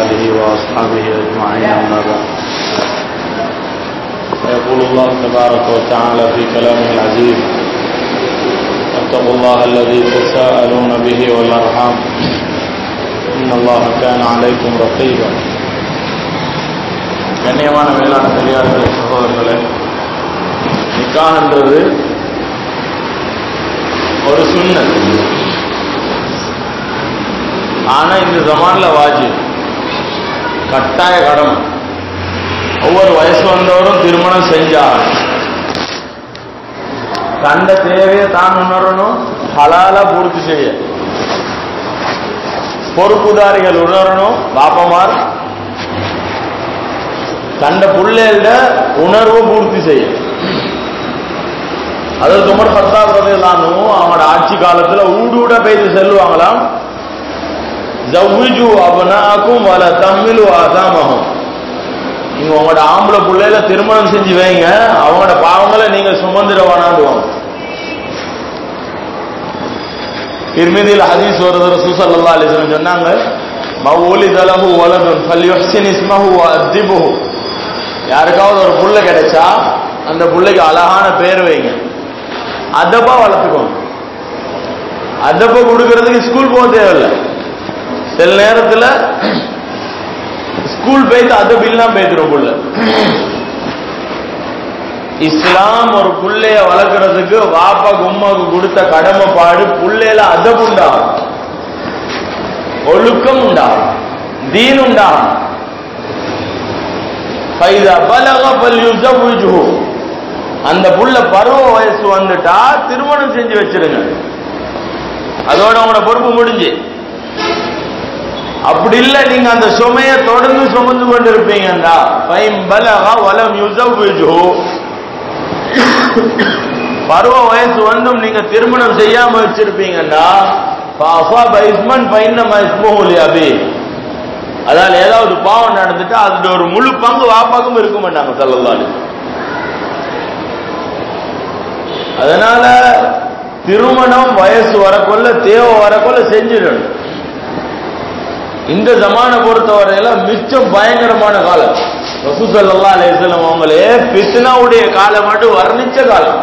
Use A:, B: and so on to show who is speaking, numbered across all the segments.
A: آله وأصحابه أجمعين أما بعد فيقول الله تبارك وتعالى في كلامه العزيز واتقوا الله الذي تساءلون به والأرحام إن الله كان عليكم رقيبا கண்ணியமான மேலான பெரியார்களே சகோதரர்களே நிக்கான்றது ஒரு சுண்ணத் ஆனா இந்த ஜமான்ல வாஜி கட்டாய கடமை ஒவ்வொரு வயசு வந்தவரும் திருமணம் செஞ்சார் தந்த தேவையை தான் உணரணும் ஹலாலா பூர்த்தி செய்ய பொறுப்புதாரிகள் உணரணும் பாப்பமார் தண்ட புள்ளைகள உணர்வு பூர்த்தி செய்ய அதற்கு உமர் பத்தாம் பதிலானும் அவனோட ஆட்சி காலத்துல ஊடூட பெய்து செல்லுவாங்களாம் ஜவ்விஜு அபனாக்கும் வல தம்மிலு அசாமகம் நீங்க உங்களோட ஆம்பளை பிள்ளையில திருமணம் செஞ்சு வைங்க அவங்களோட பாவங்களை நீங்க சுமந்துட வேணாண்டுவாங்க திருமதியில் ஹதீஸ் வருது ரசூசல்லா அலிஸ்லம் சொன்னாங்க மவுலி தலஹு வலதுன் ஃபல்யுஹ்சின் இஸ்மஹு வஅத்திபுஹு யாருக்காவது ஒரு புள்ள கிடைச்சா அந்த புள்ளைக்கு அழகான பேர் வைங்க அதப்பா வளர்த்துக்கோங்க அதப்ப கொடுக்கறதுக்கு ஸ்கூல் போக தேவையில்லை சில நேரத்தில் ஸ்கூல் போய்த்து அதப் இல்லாம பேத்துரும் புள்ள இஸ்லாம் ஒரு புள்ளைய வளர்க்கறதுக்கு வாப்பா கும்மாக்கு கொடுத்த கடமைப்பாடு புள்ளையில அதப் உண்டாகும் ஒழுக்கம் உண்டாகும் தீன் உண்டாகும் அந்த புள்ள பருவ வயசு வந்துட்டா திருமணம் செஞ்சு வச்சிருங்க அதோட உங்களோட பொறுப்பு முடிஞ்சு அப்படி இல்ல நீங்க அந்த சுமையை தொடர்ந்து சுமந்து கொண்டு இருப்பீங்கடா பைம் பலகா வலம் யுசவ்விஜு பருவ வயசு வந்தும் நீங்க திருமணம் செய்யாம வச்சிருப்பீங்கடா பாஃபா பைஸ்மன் பைன்னமா இஸ்முஹுலி அபி அதால ஏதாவது பாவம் நடந்துட்டா அதுல ஒரு முழு பங்கு வாப்பாக்கும் இருக்க மாட்டாங்க சல்லல்லாலு அதனால திருமணம் வயசு வரக்குள்ள தேவை வரக்குள்ள செஞ்சிடணும் இந்த ஜமான பொறுத்தவரையில மிச்சம் பயங்கரமான காலம் ரசூசல்லா அலேசலம் அவங்களே பித்னாவுடைய காலம் மட்டும் வர்ணிச்ச காலம்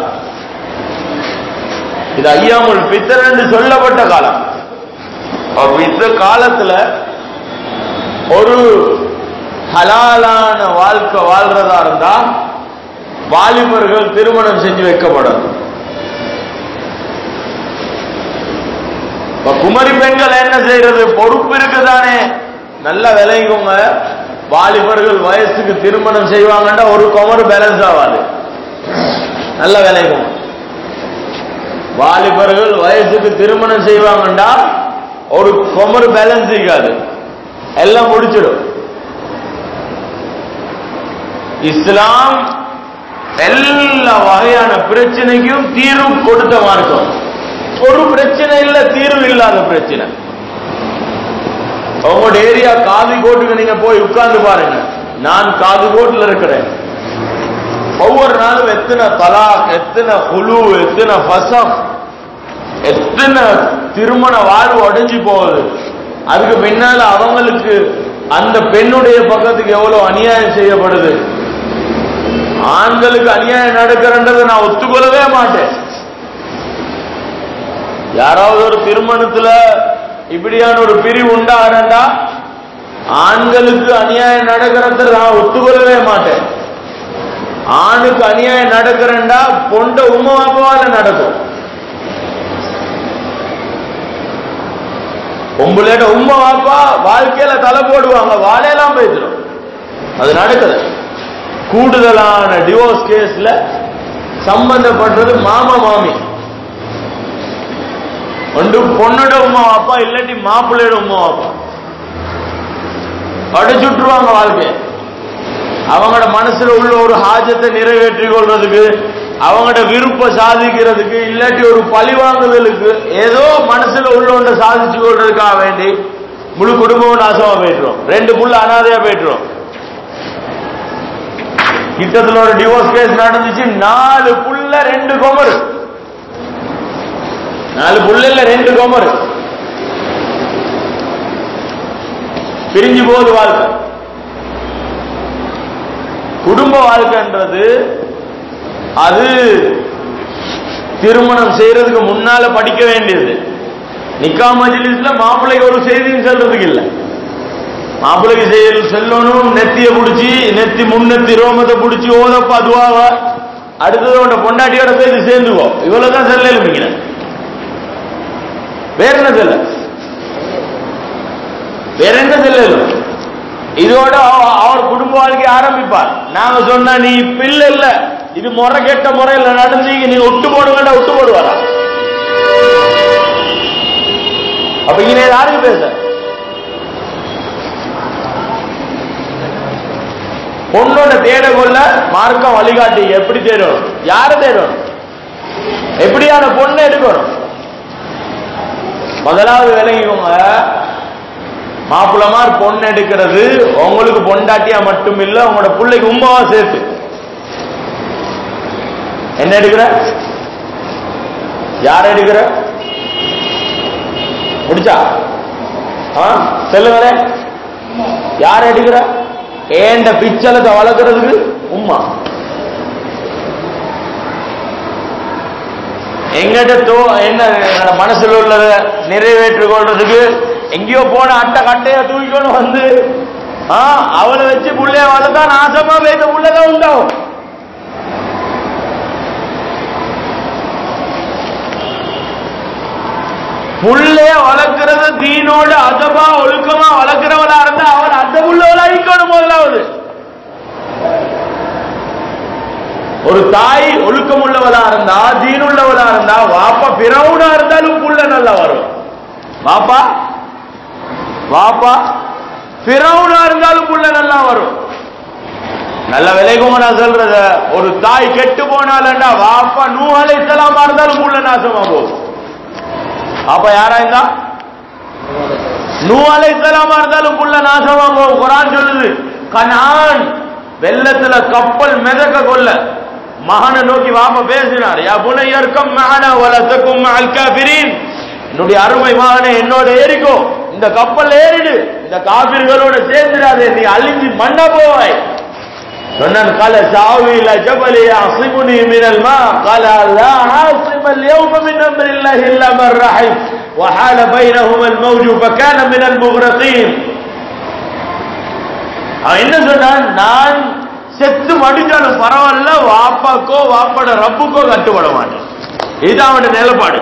A: இது ஐயாமுல் பித்தர் என்று சொல்லப்பட்ட காலம் இந்த காலத்துல ஒரு ஹலாலான வாழ்க்கை வாழ்றதா இருந்தா வாலிபர்கள் திருமணம் செஞ்சு வைக்கப்படும் குமரி பெண்கள் என்ன செய்யறது பொறுப்பு இருக்குதானே நல்ல விளைவுங்க வாலிபர்கள் வயசுக்கு திருமணம் செய்வாங்கன்னா ஒரு குமர் பேலன்ஸ் ஆகாது நல்ல விளைவும் வாலிபர்கள் வயசுக்கு திருமணம் செய்வாங்கண்டா ஒரு குமர் பேலன்ஸ் இருக்காது எல்லாம் முடிச்சிடும் இஸ்லாம் எல்லா வகையான பிரச்சனைக்கும் தீர்வு கொடுத்த மார்க்கம் ஒரு பிரச்சனை இல்ல தீர்வு இல்லாத பிரச்சனை உங்களோட ஏரியா காதி கோட்டுக்கு நீங்க போய் உட்கார்ந்து பாருங்க நான் காதி கோட்டுல இருக்கிறேன் ஒவ்வொரு நாளும் எத்தனை தலாக் எத்தனை குழு எத்தனை பசம் எத்தனை திருமண வாழ்வு அடைஞ்சு போகுது அதுக்கு பின்னால அவங்களுக்கு அந்த பெண்ணுடைய பக்கத்துக்கு எவ்வளவு அநியாயம் செய்யப்படுது ஆண்களுக்கு அநியாயம் நடக்கிறன்றதை நான் ஒத்துக்கொள்ளவே மாட்டேன் யாராவது ஒரு திருமணத்துல இப்படியான ஒரு பிரிவு உண்டாகிறண்டா ஆண்களுக்கு அநியாயம் நடக்கிறத நான் ஒத்துக்கொள்ளவே மாட்டேன் ஆணுக்கு அநியாயம் நடக்கிறண்டா பொண்ட உமாவால நடக்கும் உங்களோட உண்மை வாப்பா வாழ்க்கையில தலை போடுவாங்க வாழையெல்லாம் பேசிடும் அது நடக்குது கூடுதலான டிவோர்ஸ் கேஸ்ல சம்பந்தப்பட்டது மாமா மாமி ஒன்று பொண்ணோட உமா வாப்பா இல்லாட்டி மாப்பிள்ளையோட உமா வாப்பா அடிச்சுட்டுருவாங்க வாழ்க்கை அவங்களோட மனசுல உள்ள ஒரு ஹாஜத்தை நிறைவேற்றி கொள்றதுக்கு அவங்களோட விருப்பம் சாதிக்கிறதுக்கு இல்லாட்டி ஒரு பழிவாங்குதலுக்கு ஏதோ மனசுல உள்ள ஒன்றை சாதிச்சு கொள்றதுக்காக வேண்டி முழு குடும்பம் நாசமா போயிட்டுரும் ரெண்டு புள்ள அனாதையா போயிட்டுரும் கிட்டத்துல ஒரு டிவோர்ஸ் கேஸ் நடந்துச்சு நாலு புள்ள ரெண்டு கொமரு நாலு புள்ள இல்ல ரெண்டு கொமரு பிரிஞ்சு போகுது வாழ்க்கை குடும்ப வாழ்க்கைன்றது அது திருமணம் செய்யறதுக்கு முன்னால படிக்க வேண்டியது நிக்கா மஜ்லிஸ்ல மாப்பிள்ளைக்கு ஒரு செய்தியும் சொல்றதுக்கு இல்ல மாப்பிள்ளைக்கு செய்ய செல்லணும் நெத்திய புடிச்சு நெத்தி முன்னெத்தி ரோமத்தை புடிச்சு ஓதப்ப அதுவாவ அடுத்தது உன்ட பொண்டாட்டியோட பேசி சேர்ந்துக்கோ இவ்வளவுதான் செல்ல எழுப்பிங்க வேற என்ன செல்ல வேற என்ன செல்ல இதோட அவ- அவர் குடும்ப வாழ்க்கை ஆரம்பிப்பார் நாங்க சொன்னா நீ பிள்ளை இல்ல இது முறை கெட்ட முறையில் நடந்தீங்க நீ ஒட்டு போடுங்கடா ஒட்டு போடுவாரா அப்ப இங்க யாருக்கு பேச பொண்ணோட தேட கொள்ள மார்க்கம் வழிகாட்டி எப்படி தேடணும் யார தேடணும் எப்படியான பொண்ணை எடுக்கணும் முதலாவது விளங்கிக்கோங்க மாப்பிள்ளமார் பொண்ணு எடுக்கிறது உங்களுக்கு பொண்டாட்டியா மட்டும் இல்ல உங்களோட பிள்ளைக்கு உமாவா சேர்த்து என்ன எடுக்கிற யார் எடுக்கிற முடிச்சா ஆ சொல்லுங்களே யார் எடுக்கிற ஏண்ட பிச்சலத்தை வளர்க்கறதுக்கு உம்மா எங்கிட்ட தோ என்ன என்னோட மனசுல உள்ளத நிறைவேற்றிக் கொள்றதுக்கு எங்கேயோ போன அட்டை கட்டையா தூக்கிக்கொண்டு வந்து ஆ அவளை வச்சு புள்ளைய வளர்த்தா நாசமா வைத்த புள்ளதான் உண்டாகும் புள்ளைய வளர்க்கறது தீனோட அதபா ஒழுக்கமா வளர்க்கிறவளா இருந்தா அவன் அந்த புள்ளவளா இருக்கணும் முதலாவது ஒரு தாய் ஒழுக்கம் உள்ளவளா இருந்தா தீன் உள்ளவளா இருந்தா வாப்பா பிறவுனா இருந்தாலும் புள்ள நல்லா வரும் வாப்பா வாப்பா பிறவுனா இருந்தாலும் புள்ள நல்லா வரும் நல்ல விலைக்கும் நான் சொல்றத ஒரு தாய் கெட்டு போனாலண்டா வாப்பா நூ அலைசலாமா இருந்தாலும் புள்ள நாசமா போகும் அப்ப யாரா இருந்தா நூ அலைசலாமா இருந்தாலும் புள்ள நாசமா போகும் குரான் சொல்லுது கனான் வெள்ளத்துல கப்பல் மிதக்க கொள்ள மகனை நோக்கி வாப்ப பேசினார் யா புனையர்க்கம் மகன வலத்துக்கும் மகள் காபிரின் என்னுடைய அருமை மகனே என்னோட ஏறிக்கோ இந்த கப்பல் ஏறிடு இந்த காபிர்களோட சேர்ந்துடாதே நீ அழிஞ்சு மண்ண போவாய் சொன்னான் قال سآوي إلى جبل يعصمني من الماء قال لا عاصم اليوم من أمر الله إلا من رحم وحال بينهما الموج فكان من المغرقين அவன் என்ன சொன்னான் நான் செத்து மடிஞ்சாலும் பரவாயில்ல வாப்பாக்கோ வாப்பாட ரப்புக்கோ கட்டுப்பட மாட்டேன் இதுதான் அவனோட நிலப்பாடு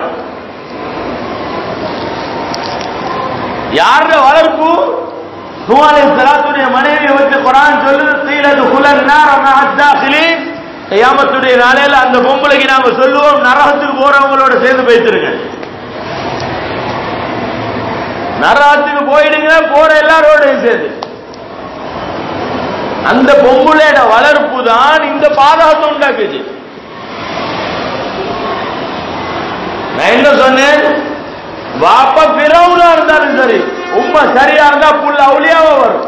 A: யாரோட வளர்ப்பு நூலை சலாத்துடைய மனைவியை வச்சு குரான் சொல்லுது தீலது குலன் நாரமாத்தாசிலி கையாமத்துடைய நாளையில அந்த பொம்பளைக்கு நாம சொல்லுவோம் நரகத்துக்கு போறவங்களோட சேர்ந்து பேசிருங்க நரகத்துக்கு போயிடுங்க போற எல்லாரோடையும் சேர்ந்து அந்த பொம்புளையோட வளர்ப்பு தான் இந்த பாதகத்தை உண்டாக்குச்சு நான் என்ன சொன்னேன் வாப்பா பிறவுனா இருந்தாலும் சரி உண்மை சரியா இருந்தா புள்ள அவுளியாவ வரும்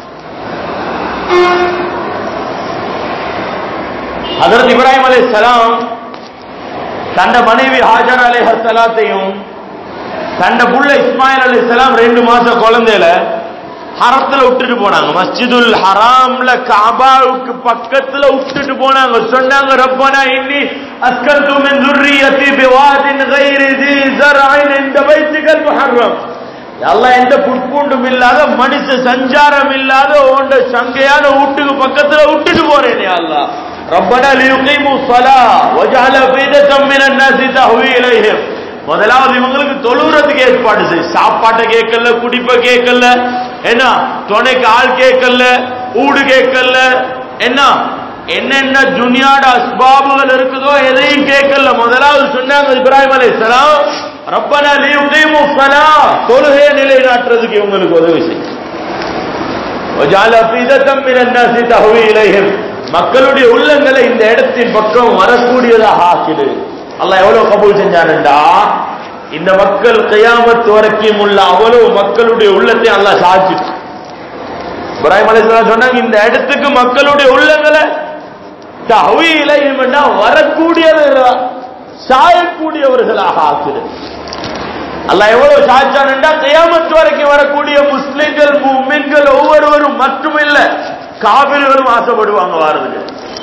A: ஹதரத் இப்ராஹிம் அலை சலாம் தண்ட மனைவி ஹாஜர் அலை சலாத்தையும் தண்ட புள்ள இஸ்மாயில் அலை சலாம் ரெண்டு மாசம் குழந்தையில ஹரத்துல விட்டுட்டு போனாங்க மஸ்ஜிதுல் ஹராம்ல காபாவுக்கு பக்கத்துல விட்டுட்டு போனாங்க சொன்னாங்க ரப்பனா இன்னி அஸ்கந்து மின் ذريتي بواد غير ذي زرع عند بيتك المحرم எல்லாம் எந்த புட்பூண்டும் இல்லாத மனுஷ சஞ்சாரம் இல்லாத உண்ட சங்கையான வீட்டுக்கு பக்கத்துல விட்டுட்டு போறேன் அல்லா ரப்பனா லியுகீமு ஸலா வஜஅல ஃபீதத்தம் மினன் நாஸி தஹ்வி இலைஹிம் முதலாவது இவங்களுக்கு தொழுறதுக்கு ஏற்பாடு செய் சாப்பாட்டை கேட்கல குடிப்ப கேட்கல என்ன துணைக்கு ஆள் கேட்கல ஊடு கேட்கல என்ன என்னென்ன துனியாட அஸ்பாபுகள் இருக்குதோ எதையும் கேட்கல முதலாவது சொன்னாங்க இப்ராஹிம் அலைஹிஸ்ஸலாம் ரப்பனா லியுகீமு ஸலா தொழுகையை நிலைநாட்டுறதுக்கு இவங்களுக்கு உதவி செய் وجعل أفئدة من الناس تهوي إليهم மக்களுடைய உள்ளங்களை இந்த இடத்தின் பக்கம் வரக்கூடியதாக ஆக்கிடு அல்லாஹ் எவ்வளவு கபூல் செஞ்சானுண்டா இந்த மக்கள் கியாமத் வரைக்கும் உள்ள அவ்வளவு மக்களுடைய உள்ளத்தை அல்லாஹ் சாச்சிட்டு இப்ராஹிம் அலைஹிஸ்ஸலாம் சொன்னாங்க இந்த இடத்துக்கு மக்களுடைய உள்ளங்களை தஹ்வி இலைஹிம்னா வரக்கூடியவர்களா சாயக்கூடியவர்களாக ஆக்குது அல்லாஹ் எவ்வளவு சாச்சான்டா கியாமத் வரைக்கும் வரக்கூடிய முஸ்லிம்கள் முஃமின்கள் ஒவ்வொருவரும் மட்டுமில்ல காபிர்களும் ஆசைப்படுவாங்க வாரதுக்கு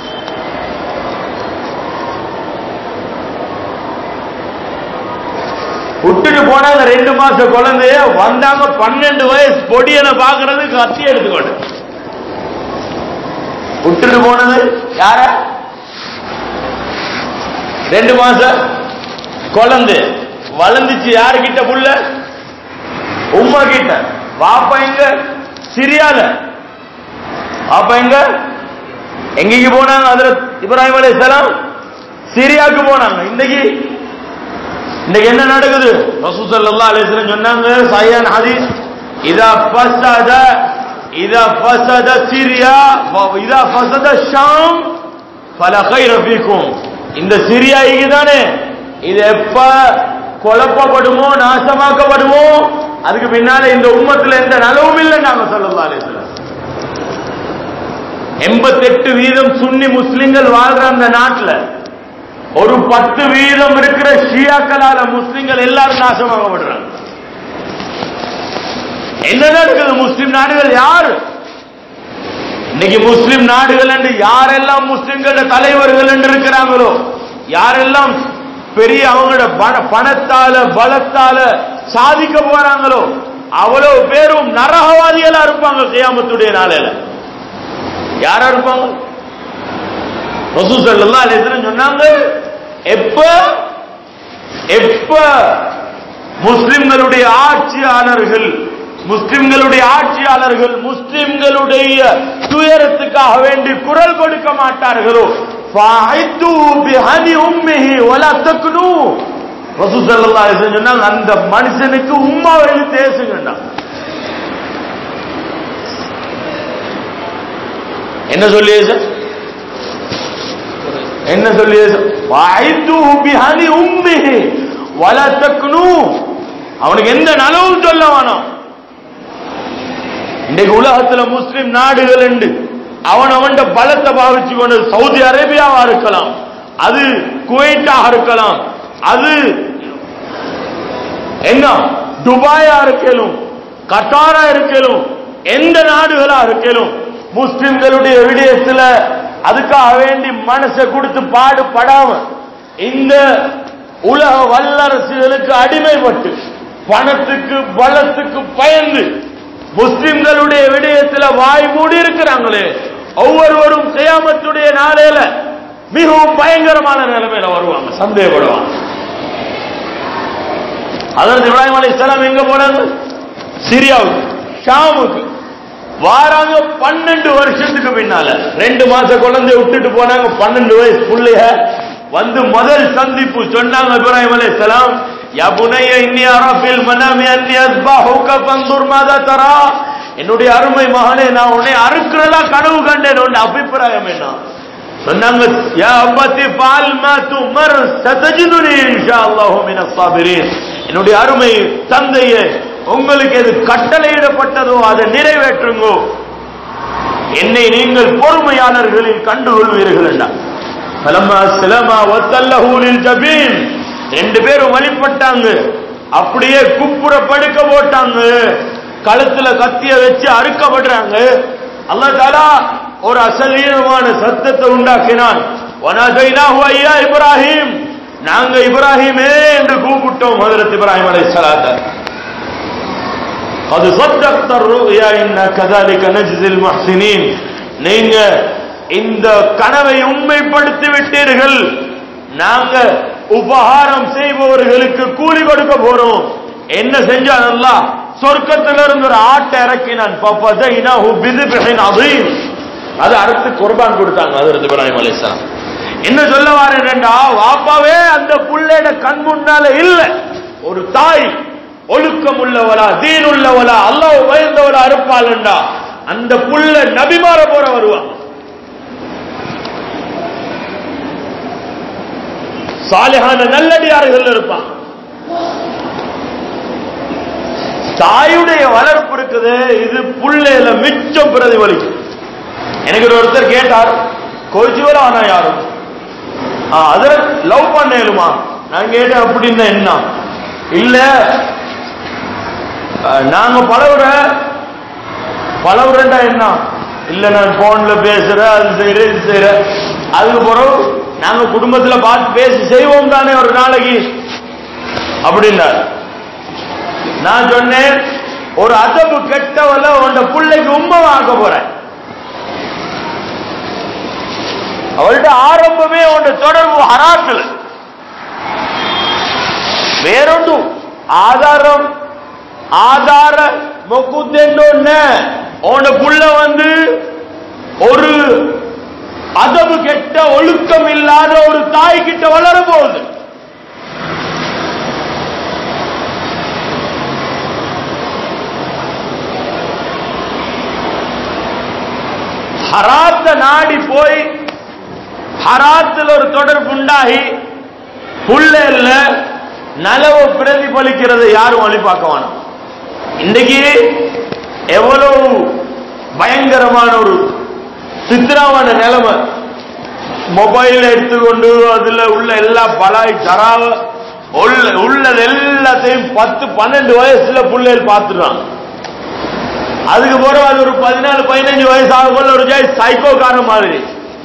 A: விட்டுட்டு போனாங்க ரெண்டு மாச குழந்தைய வந்தாங்க பன்னெண்டு வயசு பொடியனை பாக்குறது கத்தி எடுத்துக்கொண்டு விட்டுட்டு போனது யார ரெண்டு மாசம் குழந்தை வளர்ந்துச்சு யாருக்கிட்ட புள்ள உம்மா கிட்ட வாப்பா எங்க சிரியால வாப்பா எங்க எங்கேக்கு போனாங்க அதுல இப்ராஹிம் அலைஹிஸ்ஸலாம் சிரியாவுக்கு போனாங்க இன்னைக்கு இன்னைக்கு என்ன நடக்குது ரசூல் ஸல்லல்லாஹு அலைஹி வஸல்லம் சொன்னாங்க சஹீஹ் ஹதீஸ் இதா ஃபஸத இதா ஃபஸத சிரியா வ இதா ஃபஸத ஷாம் ஃபல கைர ஃபீக்கும் இந்த சிரியா தானே இது எப்ப குழப்பப்படுமோ நாசமாக்கப்படுமோ அதுக்கு பின்னால இந்த உம்மத்துல எந்த நலவும் இல்லை நாங்க ஸல்லல்லாஹு அலைஹி வஸல்லம் எண்பத்தெட்டு வீதம் சுன்னி முஸ்லிம்கள் வாழ்ற அந்த நாட்டுல ஒரு பத்து வீதம் இருக்கிற ஷியாக்களால முஸ்லிம்கள் எல்லாரும் நாசமாகப்படுறாங்க என்ன நடக்குது முஸ்லிம் நாடுகள் யாரு இன்னைக்கு முஸ்லிம் நாடுகள் என்று யாரெல்லாம் முஸ்லிம்கள தலைவர்கள் என்று இருக்கிறாங்களோ யாரெல்லாம் பெரிய அவங்களோட பண- பணத்தால பலத்தால சாதிக்க போறாங்களோ அவ்வளவு பேரும் நரகவாதிகளா இருப்பாங்க கியாமத்துடைய நாளையில யாரா இருப்பாங்க ரசூ ஸல்லல்லாஹு அலைஹி வஸல்லம் சொன்னாங்க எப்ப எப்ப முஸ்லிம்களுடைய ஆட்சியாளர்கள் முஸ்லிம்களுடைய ஆட்சியாளர்கள் முஸ்லிம்களுடைய துயரத்துக்காக வேண்டி குரல் கொடுக்க மாட்டார்களோ فَأَعِدُّوا بِهَنِ أُمِّهِ وَلَا تَكْنُوا ரசூல் ஸல்லல்லாஹு அலைஹி வஸல்லம் சொன்னாங்க அந்த மனுஷனுக்கு உம்மாவை இழுத்து ஏசுங்கண்டா என்ன சொல்லி ஏசு என்ன சொல்லி ஏசு وَأَعِدُّوا بِهَنِ أُمِّهِ وَلَا تَكْنُوا அவனுக்கு எந்த நலவும் சொல்ல வேணாம் இன்றைக்கு உலகத்துல முஸ்லிம் நாடுகள் உண்டு அவன் அவன் பலத்தை பாவிச்சு கொண்டு சவுதி அரேபியாவா இருக்கலாம் அது குவைட்டாக இருக்கலாம் அது என்ன துபாயா இருக்கலும் கட்டாரா இருக்கலும் எந்த நாடுகளா இருக்கலும் முஸ்லிம்களுடைய விடயத்துல அதுக்காக வேண்டி மனசை கொடுத்து பாடுபடாம இந்த உலக வல்லரசுகளுக்கு அடிமைப்பட்டு பணத்துக்கு பலத்துக்கு பயந்து முஸ்லிம்களுடைய விடயத்துல வாய் மூடி இருக்கிறாங்களே ஒவ்வொருவரும் கியாமத்துடைய நாளையில மிகவும் பயங்கரமான நிலைமையில வருவாங்க சந்தேகப்படுவாங்க அதற்கு இப்ராஹிம் அலைஹிஸ்ஸலாம் எங்க போனாங்க சிரியாவுக்கு ஷாமுக்கு வாராங்க பன்னெண்டு வருஷத்துக்கு பின்னால ரெண்டு மாச குழந்தைய விட்டுட்டு போனாங்க பன்னெண்டு வயசு புள்ளைய வந்து முதல் சந்திப்பு சொன்னாங்க இப்ராஹிம் அலைஹிஸ்ஸலாம் யா புனைய இன்னி அரபில் மனமி அன்னி அஸ்பாஹுக ஃபன்துர் மாதா தரா என்னுடைய அருமை மகனே நான் உன்னை அறுக்கிறதா கனவு கண்டேன் உன் அபிப்பிராயம் என்ன சொன்னாங்க யா அபத்தி பால் மா துமர் சதஜிதுனி இன்ஷா அல்லாஹு மினஸ் சாபிரீன் என்னுடைய அருமை தந்தையே உங்களுக்கு எது கட்டளையிடப்பட்டதோ அதை நிறைவேற்றுங்கோ என்னை நீங்கள் பொறுமையாளர்களில் கண்டுகொள்வீர்கள் என்றார் பலமா சிலமா ஒத்தல்லஹூலில் ஜபீன் ரெண்டு பேரும் வழிபட்டாங்க அப்படியே குப்புற படுக்க போட்டாங்க கழுத்துல கத்திய வச்சு அறுக்கப்படுறாங்க அல்லாஹ் தாலா ஒரு அசலீனமான சத்தத்தை உண்டாக்கினான் வனதைனாஹு ஐயா இப்ராஹிம் நாங்க இப்ராஹிமே என்று கூப்பிட்டோம் ஹஜரத் இப்ராஹிம் அலைஹிஸ்ஸலாத்தை அது صدقت الرؤيا ان كذلك نجزي المحسنين நீங்க இந்த கனவை உண்மைப்படுத்தி விட்டீர்கள் நாங்க உபகாரம் செய்பவர்களுக்கு கூலி கொடுக்க போறோம் என்ன செஞ்சான் அல்லாஹ் சொர்க்கத்திலிருந்து ஒரு ஆட்டை இறக்கினான் பப்பதைனாஹு பிதுபிஹின் அதீம் அது அறுத்து குர்பான் கொடுத்தாங்க ஹஜரத் இப்ராஹிம் அலைஹிஸ்ஸலாம் என்ன சொல்ல வாரேன்டா வாப்பாவே அந்த புள்ளையோட கண் முன்னால இல்ல ஒரு தாய் ஒழுக்கம் உள்ளவளா தீன் உள்ளவளா அல்லாஹ் உயர்ந்தவளா இருப்பாள்டா அந்த புள்ள நபிமார போற வருவாங்க சாலிஹான நல்லடியார்கள் இருப்பாங்க தாயுடைய வளர்ப்பு இருக்குது இது புள்ளையில மிச்சம் பிரதிபலிக்கும் எனக்கு ஒரு ஒருத்தர் கேட்டார் கோச்சுவர ஆனா யாரும் அதுல லவ் பண்ணேலுமா நான் கேட்டேன் அப்படின்னா என்ன இல்ல அஹ், நாங்க பழகுற பழகுறேன்டா என்ன இல்ல நான் போன்ல பேசுறேன் அது செய்யறேன் இது செய்யறேன் அதுக்கு பிறகு நாங்க குடும்பத்துல பார்த்து பேசி செய்வோம் தானே ஒரு நாளைக்கு அப்படின்னாரு நான் சொன்னேன் ஒரு அதப்பு கெட்டவள உன் பிள்ளைக்கு உண்மை ஆக்க போறேன் அவள்கிட்ட ஆரம்பமே உன் தொடர்பு ஹராத்துல വേറൊണ്ടു ஆதாரம் ஆதார மொக்குத்தென்னு உன புள்ள வந்து ஒரு அதவு கெட்ட ஒழுக்கம் இல்லாத ஒரு தாய் கிட்ட வளர போகுது ஹராத்த நாடி போய் ஹராத்தில் ஒரு தொடர்பு உண்டாகி புள்ளல்ல நலவு பிரதிபலிக்கிறது யாரும் வழி பார்க்க வேணாம் இன்னைக்கு எவ்வளவு பயங்கரமான ஒரு சித்திராவான நிலைமை மொபைல் எடுத்துக்கொண்டு அதுல உள்ள எல்லா பலாய் தராவ உள்ள உள்ளது எல்லாத்தையும் பத்து பன்னெண்டு வயசுல புள்ளைகள் பார்த்துடுறாங்க அதுக்கு பிறகு அது ஒரு பதினாலு பதினஞ்சு வயசு ஆகக்குள்ள ஒரு ஜாய் சைக்கோக்காரன் மாதிரி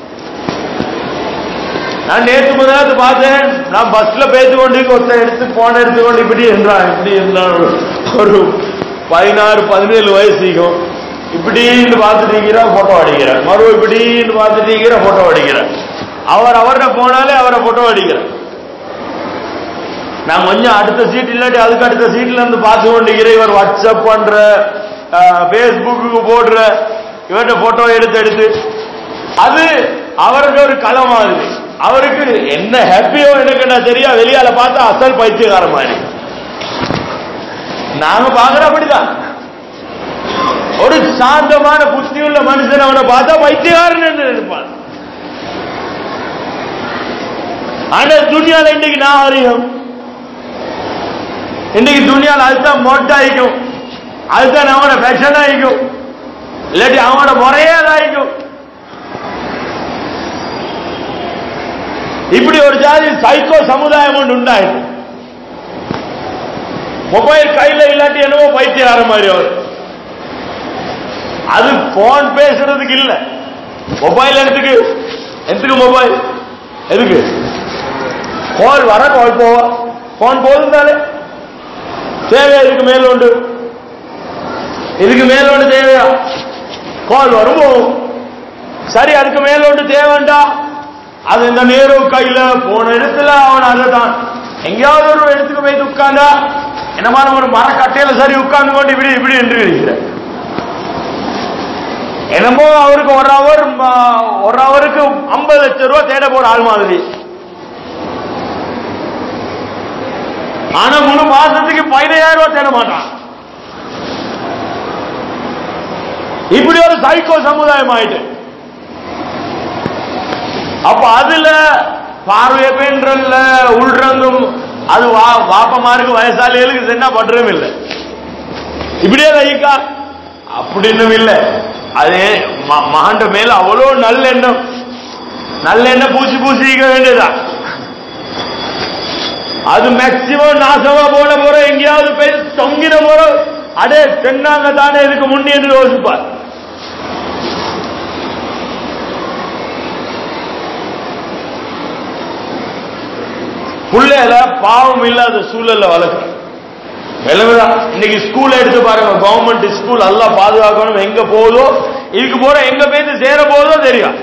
A: நான் நேற்று முதலாவது பார்த்தேன் நான் பஸ்ல பேசி கொண்டு ஒருத்தன் எடுத்து போன எடுத்துக்கொண்டு இப்படி என்றான் இப்படி இருந்தான் ஒரு பதினாறு பதினேழு வயசுக்கும் இப்படின்னு பார்த்துட்டீங்கிற போட்டோ அடிக்கிறேன் மறு இப்படின்னு பார்த்துட்டீங்கிற போட்டோ அடிக்கிறேன் அவர் அவர்கிட்ட போனாலே அவரை போட்டோ அடிக்கிறேன் நான் கொஞ்சம் அடுத்த சீட் இல்லாட்டி அதுக்கு அடுத்த சீட்ல இருந்து பார்த்து கொண்டிருக்கிறேன் இவர் வாட்ஸ்அப் பண்ற பேஸ்புக்கு போடுற இவர்கிட்ட போட்டோ எடுத்து எடுத்து அது அவருக்கு ஒரு கலை மாதிரி அவருக்கு என்ன ஹாப்பியோ எனக்கு நான் தெரியா வெளியால பார்த்தா அசல் பைத்தியக்கார மாதிரி நாங்க பாக்குற அப்படிதான் ஒரு சாந்தமான புத்தியுள்ள மனுஷன் அவனை பார்த்தா பைத்தியக்காரன் என்று நினைப்பான் ஆனா துணியால இன்னைக்கு நாகரிகம் இன்னைக்கு துணியால அதுதான் மொட்டாயிக்கும் அதுதான் அவனோட ஃபேஷன் ஆயிக்கும் இல்லாட்டி அவனோட முறையே ஆயிக்கும் இப்படி ஒரு ஜாதி சைக்கோ சமுதாயம் ஒன்று உண்டாயிட்டு மொபைல் கையில இல்லாட்டி என்னவோ பைத்தியார மாதிரி அவர் அது போன் பேசுறதுக்கு இல்ல மொபைல் எடுத்துக்கு எதுக்கு மொபைல் எதுக்கு கால் வர கால் போவா போன் போதும் தானே தேவையா இதுக்கு மேல உண்டு இதுக்கு மேல ஒன்று தேவையா கால் வரும் போகும் சரி அதுக்கு மேல ஒன்று தேவைண்டா அது இந்த நேரு கையில போன இடத்துல அவன் அதை தான் எங்கேயாவது ஒரு இடத்துக்கு போய் உட்கார்ந்தா என்னமான ஒரு மரக்கட்டையில சரி உட்கார்ந்து கொண்டு இப்படி இப்படி என்று இருக்கிறேன் என்னமோ அவருக்கு ஒரு அவர் ஒரு அவருக்கு ஐம்பது லட்சம் ரூபாய் தேட போற ஆள் மாதிரி ஆனா முழு மாசத்துக்கு பதினையாயிரம் ரூபாய் தேட மாட்டான் இப்படி ஒரு சைக்கோ சமுதாயம் ஆயிட்டு அப்ப அதுல பார்வை பெண்றல்ல உள்ரங்கும் அது வா- வாப்பமாருக்கு வயசாளிகளுக்கு என்ன பண்றதும் இல்லை இப்படியே லைக்கா அப்படின்னு இல்லை அது ம- மகண்ட மேல அவ்வளோ நல்லெண்ணம் நல்லெண்ணெய் பூசி பூசிக்க வேண்டியதா அது மேக்சிமம் நாசமா போன போற எங்கேயாவது போய் தொங்கின போற அடே தென்னாங்க தானே இதுக்கு முன்னே என்று யோசிப்பார் புள்ளையில பாவம் இல்லாத சூழல்ல வளர்க்குறேன் விளங்குதா இன்னைக்கு ஸ்கூல் எடுத்து பாருங்க கவர்மெண்ட் ஸ்கூல் எல்லாம் பாதுகாக்கணும் எங்க போகுதோ இதுக்கு போற எங்க போய் சேர போதோ தெரியும்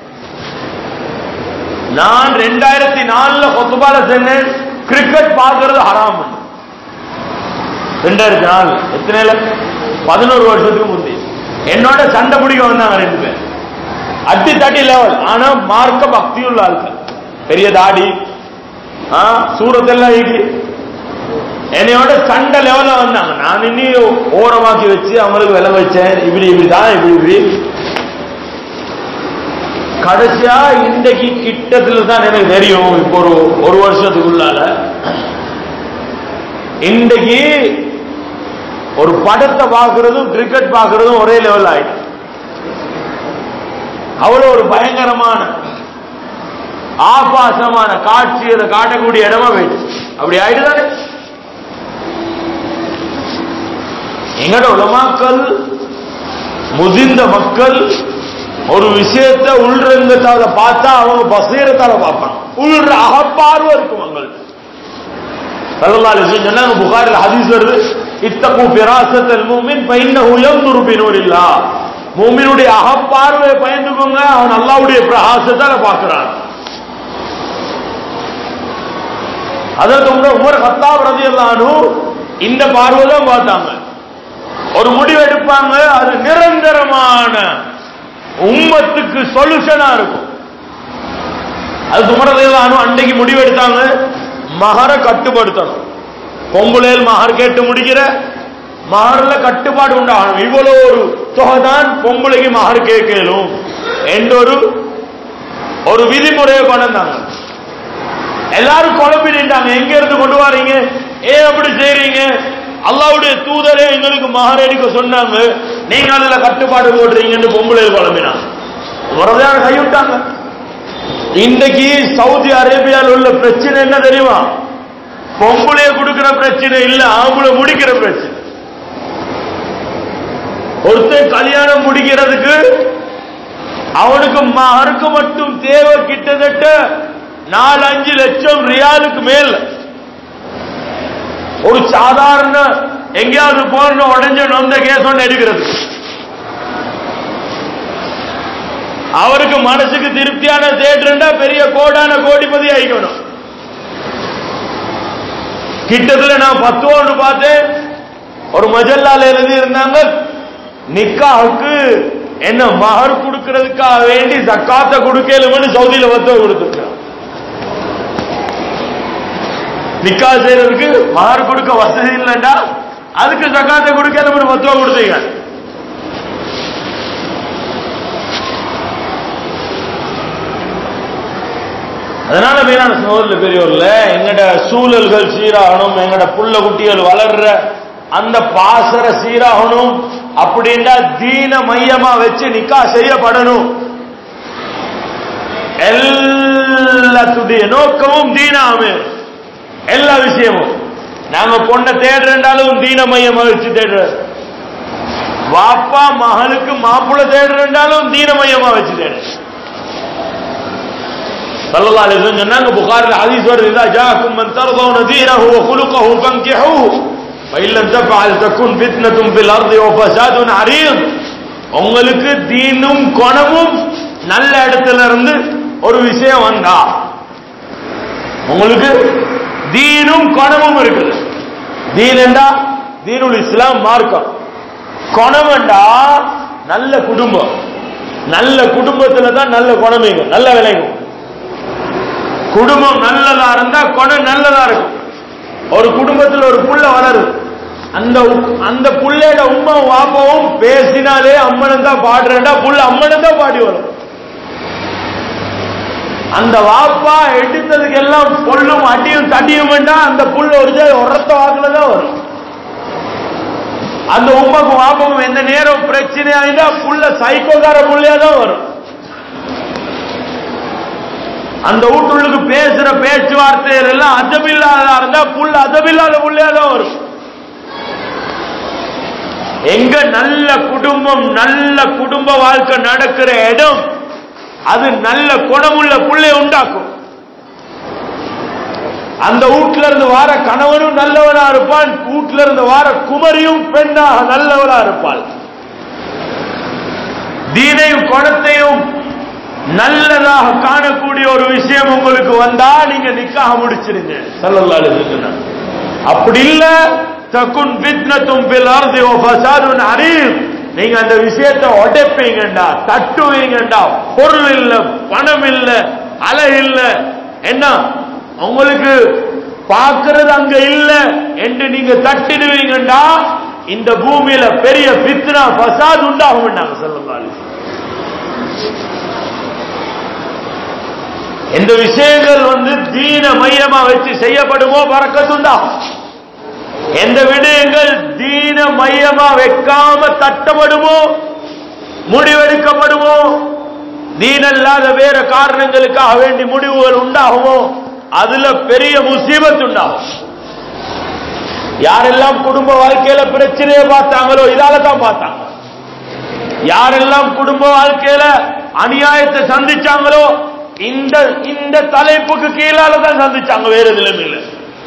A: நான் ரெண்டாயிரத்தி நாலுல கொத்துபால சென்னேன் கிரிக்கெட் பார்க்கறது ஹராம் ரெண்டாயிரத்தி நாலு எத்தனைல பதினோரு வருஷத்துக்கு முந்தி என்னோட சண்டை பிடிக்க வந்தாங்க ரெண்டு பேர் அட்டி தட்டி லெவல் ஆனா மார்க்க பக்தியுள்ள ஆட்கள் பெரிய தாடி ஆ, சூரத்தெல்லாம் ஈட்டி என்னையோட சண்டை லெவல்ல வந்தாங்க நான் இன்னி ஓரமாக்கி வச்சு அவங்களுக்கு விலை வச்சேன் இப்படி இப்படி தான் இப்படி இப்படி கடைசியா இன்றைக்கு கிட்டத்துல தான் எனக்கு தெரியும் இப்போ ஒரு ஒரு வருஷத்துக்குள்ளால இன்றைக்கு ஒரு படத்தை பார்க்கறதும் கிரிக்கெட் பார்க்கறதும் ஒரே லெவல் ஆயிடுச்சு அவ்வளவு ஒரு பயங்கரமான ஆபாசமான காட்சி அதை காட்டக்கூடிய இடமா போயிடுச்சு அப்படி ஆயிடுதானே எங்கட உலமாக்கள் முதிர்ந்த மக்கள் ஒரு விஷயத்தை உள்ரங்கத்தால பார்த்தா அவங்க பசீரத்தால பார்ப்பாங்க உள்ற அகப்பார்வை இருக்கும் அவங்கள்ட்ட சல்லல்லாஹு அலைஹி வஸல்லம் சொன்னாங்க புகாரில் ஹதீஸ் வருது இத்தகு பிராசத்தல் மூமின் பைன்னஹு யன்துரு பினூரில்லாஹ் மூமினுடைய அகப்பார்வையை பயந்துக்கோங்க அவன் அல்லாஹ்வுடைய பிரகாசத்தால பார்க்கறான் அதற்கு முன்னர் உமர் கத்தாப் ரலியல்லாஹு அன்ஹு இந்த பார்வை தான் பார்த்தாங்க ஒரு முடிவு எடுப்பாங்க அது நிரந்தரமான உம்மத்துக்கு சொல்யூஷனா இருக்கும் அது உமரதையிலானு அன்னைக்கு முடிவு எடுத்தாங்க மகரை கட்டுப்படுத்தணும் பொம்புளையில் மகர் கேட்டு முடிக்கிற மகர்ல கட்டுப்பாடு உண்டாகணும் இவ்வளவு ஒரு தொகை தான் பொம்பளைக்கு மகர் கேட்கலும் என்ற ஒரு ஒரு விதிமுறையை கொண்டு வந்தாங்க எல்லாரும் குழப்பி நின்றாங்க எங்க இருந்து கொண்டு வரீங்க ஏன் அப்படி செய்றீங்க அல்லாவுடைய தூதரே எங்களுக்கு மகர் எடுக்க சொன்னாங்க நீங்க அதுல கட்டுப்பாடு போடுறீங்கன்னு பொம்பளை குழம்பினாங்க வரதையான கைவிட்டாங்க இன்றைக்கு சவுதி அரேபியாவில் உள்ள பிரச்சனை என்ன தெரியுமா பொம்பளைய கொடுக்கிற பிரச்சனை இல்ல ஆம்பளை முடிக்கிற பிரச்சனை ஒருத்தன் கல்யாணம் முடிக்கிறதுக்கு அவனுக்கு மகருக்கு மட்டும் தேவை கிட்டத்தட்ட நாலு அஞ்சு லட்சம் ரியாலுக்கு மேல் ஒரு சாதாரண எங்கேயாவது போன உடஞ்ச நொந்த கேஸ் ஒன்று எடுக்கிறது அவருக்கு மனசுக்கு திருப்தியான தேட்டருண்டா பெரிய கோடான கோடிபதி ஆயிக்கணும் கிட்டத்துல நான் பத்து ஒன்று பார்த்தேன் ஒரு மஜல்லால எழுதி இருந்தாங்க நிக்காவுக்கு என்ன மகர் கொடுக்கறதுக்காக வேண்டி சக்காத்த கொடுக்கலும்னு சவுதியில வத்த கொடுத்துருக்காங்க நிக்கா செய்யறதுக்கு மகர் கொடுக்க வசதி இல்லைண்டா அதுக்கு சக்காத்த கொடுக்கலும்னு வத்துவா கொடுத்தீங்க அதனால மேலான சகோதரில் பெரியவர்ல எங்கட சூழல்கள் சீராகணும் எங்கட புள்ள குட்டிகள் வளர்ற அந்த பாசர சீராகணும் அப்படின்னா தீன மையமா வச்சு நிக்கா செய்யப்படணும் எல்லாத்துடைய நோக்கமும் தீனாமே எல்லா விஷயமும் நாங்க பொண்ணை தேடுறேன்டாலும் தீன மையமா வச்சு தேடுற வாப்பா மகனுக்கு மாப்பிள்ள தேடுறேன்டாலும் தீன மையமா வச்சு தேடுற சல்லல்லாஹு அலைஹி வஸல்லம் சொன்னாங்க புகாரில் ஹதீஸ் வருது இதா ஜாக்கும் மன் தர்தவுன தீனஹு வ குலுகஹு ஃபன்கிஹூ ஃபஇல்லம் தஃஅல் தகுன் ஃபித்னத்தும் ஃபில் அர்தி வ ஃபஸாதுன் அரீத் உங்களுக்கு தீனும் குணமும் நல்ல இடத்துல இருந்து ஒரு விஷயம் வந்தா உங்களுக்கு தீனும் குணமும் இருக்குது தீன் என்றா தீனுல் இஸ்லாம் மார்க்கம் குணம் என்றா நல்ல குடும்பம் நல்ல குடும்பத்துல தான் நல்ல குணமீங்க நல்ல விளையும் குடும்பம் நல்லதா இருந்தா குணம் நல்லதா இருக்கும் ஒரு குடும்பத்தில் ஒரு புள்ள வளருது அந்த உ- அந்த புள்ளையோட உம்மா வாப்பாவும் பேசினாலே அம்மனம் தான் பாடுறேன்டா புள்ள அம்மனம் தான் பாடி வரும் அந்த வாப்பா எடுத்ததுக்கு எல்லாம் பொல்லும் அடியும் தடியும் வேண்டாம் அந்த புள்ள ஒரு ஜாய் உரத்த வாக்குல தான் வரும் அந்த உமாக்கும் வாப்பாக்கும் எந்த நேரம் பிரச்சனை ஆயிட்டா புள்ள சைக்கோக்கார புள்ளையா தான் வரும் அந்த வீட்டுள்ளுக்கு பேசுற பேச்சுவார்த்தைகள் எல்லாம் அதபில்லாததா இருந்தா புள்ள அதபில்லாத புள்ளையா தான் வரும் எங்க நல்ல குடும்பம் நல்ல குடும்ப வாழ்க்கை நடக்கிற இடம் அது நல்ல குணமுள்ள புள்ளைய உண்டாக்கும் அந்த வீட்ல இருந்து வார கணவனும் நல்லவனா இருப்பான் வீட்ல இருந்து வார குமரியும் பெண்ணாக நல்லவளா இருப்பாள் தீனையும் குணத்தையும் நல்லதாக காணக்கூடிய ஒரு விஷயம் உங்களுக்கு வந்தா நீங்க நிக்காக முடிச்சிருங்க ஸல்லல்லாஹு அலைஹி வஸல்லம் அப்படி இல்ல தகுன் ஃபித்னத்தும் பில் அர்தி வ ஃபஸாதுன் அரீத் நீங்க அந்த விஷயத்தை உடைப்பீங்கண்டா தட்டுவீங்கண்டா பொருள் இல்ல பணம் இல்ல அழகு இல்ல என்ன உங்களுக்கு பார்க்கிறது அங்க இல்ல என்று நீங்க தட்டிடுவீங்கண்டா இந்த பூமியில பெரிய பித்னா ஃபசாத் உண்டாகும் நாங்க சொல்லலாம் எந்த விஷயங்கள் வந்து தீன மையமா வச்சு செய்யப்படுமோ பறக்கத்துண்டாகும் எந்த விடயங்கள் தீன மையமா வைக்காம தட்டப்படுமோ முடிவெடுக்கப்படுமோ தீனல்லாத வேற காரணங்களுக்காக வேண்டி முடிவுகள் உண்டாகுமோ அதுல பெரிய முசீபத் உண்டாகும் யாரெல்லாம் குடும்ப வாழ்க்கையில பிரச்சனையை பார்த்தாங்களோ இதால தான் பார்த்தாங்க யாரெல்லாம் குடும்ப வாழ்க்கையில அநியாயத்தை சந்திச்சாங்களோ இந்த இந்த தலைப்புக்கு கீழால தான் சந்திச்சாங்க வேற எதுலயும் இல்லை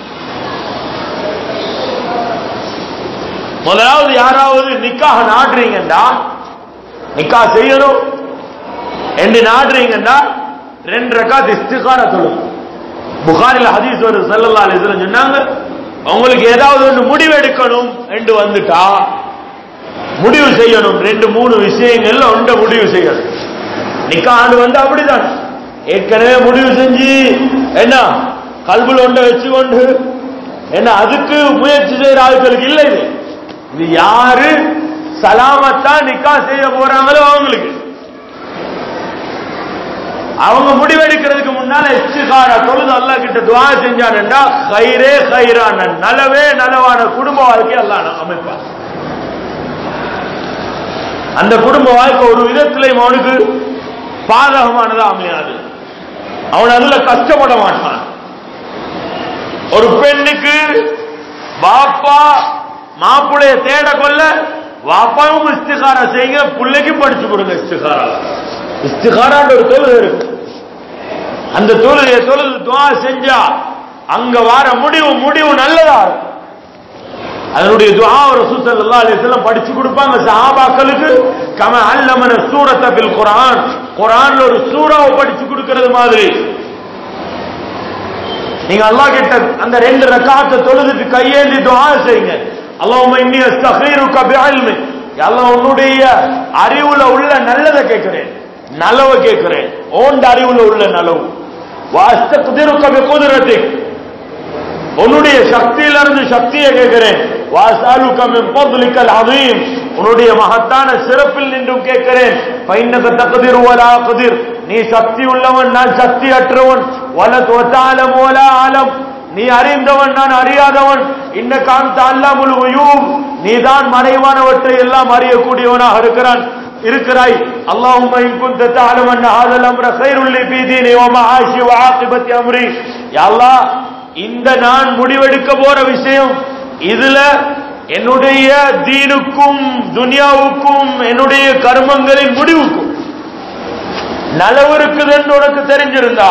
A: முதலாவது யாராவது நிக்காக நாடுறீங்கடா நிக்கா செய்யணும் என்று நாடுறீங்கடா ரெண்டு ரக்காத் இஸ்திகார தொழும் புகாரில் ஹதீஸ் ஒரு செல்லல்லா அலிஸ்லம் சொன்னாங்க உங்களுக்கு ஏதாவது ஒன்று முடிவு எடுக்கணும் என்று வந்துட்டா முடிவு செய்யணும் ரெண்டு மூணு விஷயங்கள்ல ஒன்றை முடிவு செய்யணும் நிக்காண்டு வந்து அப்படிதான் ஏற்கனவே முடிவு செஞ்சு என்ன கல்புல ஒன்றை வச்சுக்கொண்டு என்ன அதுக்கு முயற்சி செய்யற ஆட்களுக்கு இல்லை இது இது யாரு சலாமத்தா நிக்கா செய்ய போறாங்களோ அவங்களுக்கு அவங்க முடிவெடுக்கிறதுக்கு முன்னால இஸ்திகார தொழுது அல்லாஹ் கிட்ட துவா செஞ்சான்டா கயிறே கயிறான நலவே நலவான குடும்ப வாழ்க்கை அல்லாஹ் அமைப்பான் அந்த குடும்ப வாழ்க்கை ஒரு விதத்திலையும் அவனுக்கு பாதகமானதா அமையாது அவன் அதுல கஷ்டப்பட மாட்டான் ஒரு பெண்ணுக்கு பாப்பா மாப்பிளைய தேட கொள்ள வாப்பாவும் இஸ்திகாரா செய்யுங்க பிள்ளைக்கு படிச்சு கொடுங்க இஸ்திகாரா இஸ்திகாரான்ற ஒரு தொழுகை இருக்கு அந்த தொழுகையை தொழுது துவா செஞ்சா அங்க வர முடிவு முடிவு நல்லதா இருக்கும் அதனுடைய துஆ ரசூல் ஸல்லல்லாஹு அலைஹி வஸல்லம் படிச்சு கொடுப்பாங்க சஹாபாக்களுக்கு கம அல்லமன சூரத்த பில் குர்ஆன் குர்ஆன்ல ஒரு சூறாவை படிச்சு கொடுக்கிறது மாதிரி நீங்க அல்லாஹ் கிட்ட அந்த ரெண்டு ரக்காத்தை தொழுதுட்டு கையேந்தி துஆ செய்யுங்க அல்லாஹும்ம இன்னி அஸ்தகீருக பிஇல்மி அல்லாஹ் உன்னுடைய அறிவுல உள்ள நல்லதை கேட்கிறேன் நலவை கேட்கிறேன் ஓண்ட அறிவுல உள்ள நலவு வாஸ்தகுதிருக்க பிகுதிரத்திக் உன்னுடைய சக்தியிலிருந்து சக்தியை கேட்கிறேன் வாசாலுக மின் ஃபضلிக்கல் அதீம் உன்னுடைய மகத்தான சிறப்பில் நின்றும் கேட்கிறேன் பைன்னக தக்திர் வலா கதிர் நீ சக்தி உள்ளவன் நான் சக்தி அற்றவன் வல தோத்தாலம் வலா ஆலம் நீ அறிந்தவன் நான் அறியாதவன் இன்னக்கான் அல்லாமுல் உயூம் நீதான் மறைவானவற்றை எல்லாம் அறியக்கூடியவனாக இருக்கிறான் இருக்கிறாய் اللهم ان كنت تعلم ان هذا الامر خير لي في ديني ومعاشي وعاقبه امري يا الله இந்த நான் முடிவெடுக்க போற விஷயம் இதுல என்னுடைய தீனுக்கும் துனியாவுக்கும் என்னுடைய கர்மங்களின் முடிவுக்கும் நலவு இருக்குதுன்னு உனக்கு தெரிஞ்சிருந்தா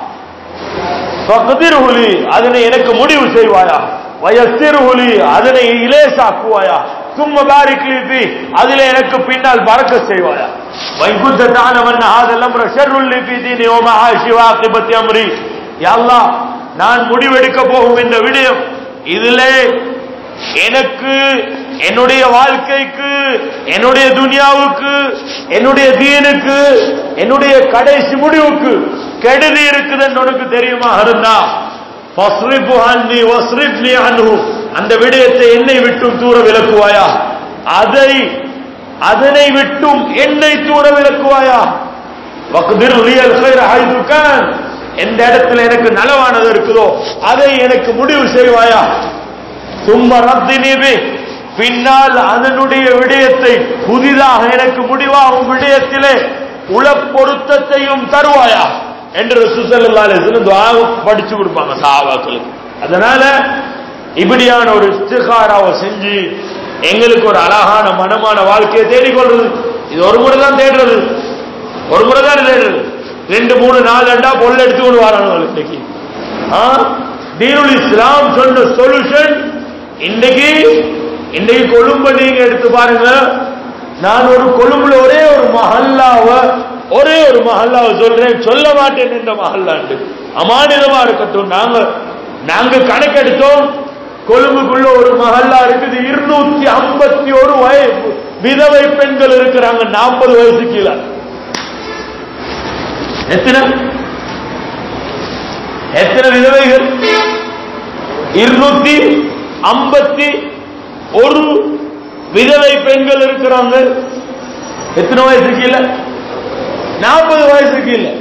A: பகுதிர்ஹுலி அதனை எனக்கு முடிவு செய்வாயா வயசிறுஹுலி அதனை இலேசாக்குவாயா தும்ம பாரிக்லிபி அதிலே எனக்கு பின்னால் பறக்க செய்வாயா வைகுந்த தானவன் ஆதலம் ஷர்ருல்லி பி தீனி ஓ மஹாஷி வாக்கிபத்தி அம்ரி யா அல்லாஹ் நான் முடிவெடுக்க போகும் இந்த விடயம் இதிலே எனக்கு என்னுடைய வாழ்க்கைக்கு என்னுடைய துனியாவுக்கு என்னுடைய தீனுக்கு என்னுடைய கடைசி முடிவுக்கு கெடுதி இருக்குதுன்னு உனக்கு தெரியுமா இருந்தா ஃபஸ்ரிஃபு அன்னி வஸ்ரிஃப்னி அன்ஹு அந்த விடயத்தை என்னை விட்டும் தூர விலக்குவாயா அதை அதனை விட்டும் என்னை தூர விலக்குவாயா வக்திர் லியல் கைர ஹைது கான் எந்த இடத்துல எனக்கு நலவானது இருக்குதோ அதை எனக்கு முடிவு செய்வாயா சும்மா ரத்தினிபி பின்னால் அதனுடைய விடயத்தை புதிதாக எனக்கு முடிவாகும் விடயத்திலே உள பொருத்தத்தையும் தருவாயா என்று சுசல்லாலே படிச்சு கொடுப்பாங்க சாவாக்களுக்கு அதனால இப்படியான ஒரு இஸ்திகாராவை செஞ்சு எங்களுக்கு ஒரு அழகான மனமான வாழ்க்கையை தேடிக்கொள்றது இது ஒரு முறை தான் தேடுறது ஒரு முறை தான் தேடுறது ரெண்டு மூணு நாலு ரெண்டா பொருள் எடுத்துக்கொண்டு வரானுங்க இன்னைக்கு ஆ? தீனுல் இஸ்லாம் சொன்ன சொல்யூஷன் இன்னைக்கு இன்னைக்கு கொழும்பு நீங்க எடுத்து பாருங்க நான் ஒரு கொழும்புல ஒரே ஒரு மஹல்லாவ ஒரே ஒரு மஹல்லாவை சொல்றேன் சொல்ல மாட்டேன் இந்த மஹல்லாண்டு அமானிதமா இருக்கட்டும் நாங்க நாங்க கணக்கெடுத்தோம் கொழும்புக்குள்ள ஒரு மஹல்லா இருக்குது இருநூத்தி ஐம்பத்தி ஒரு வயசு விதவை பெண்கள் இருக்கிறாங்க நாற்பது வயசு கீழே எத்தனை எத்தனை விதவைகள் இருநூத்தி ஐம்பத்தி ஒரு விதவை பெண்கள் இருக்கிறாங்க எத்தனை வயசுக்கு இல்ல நாற்பது வயசுக்கு இல்ல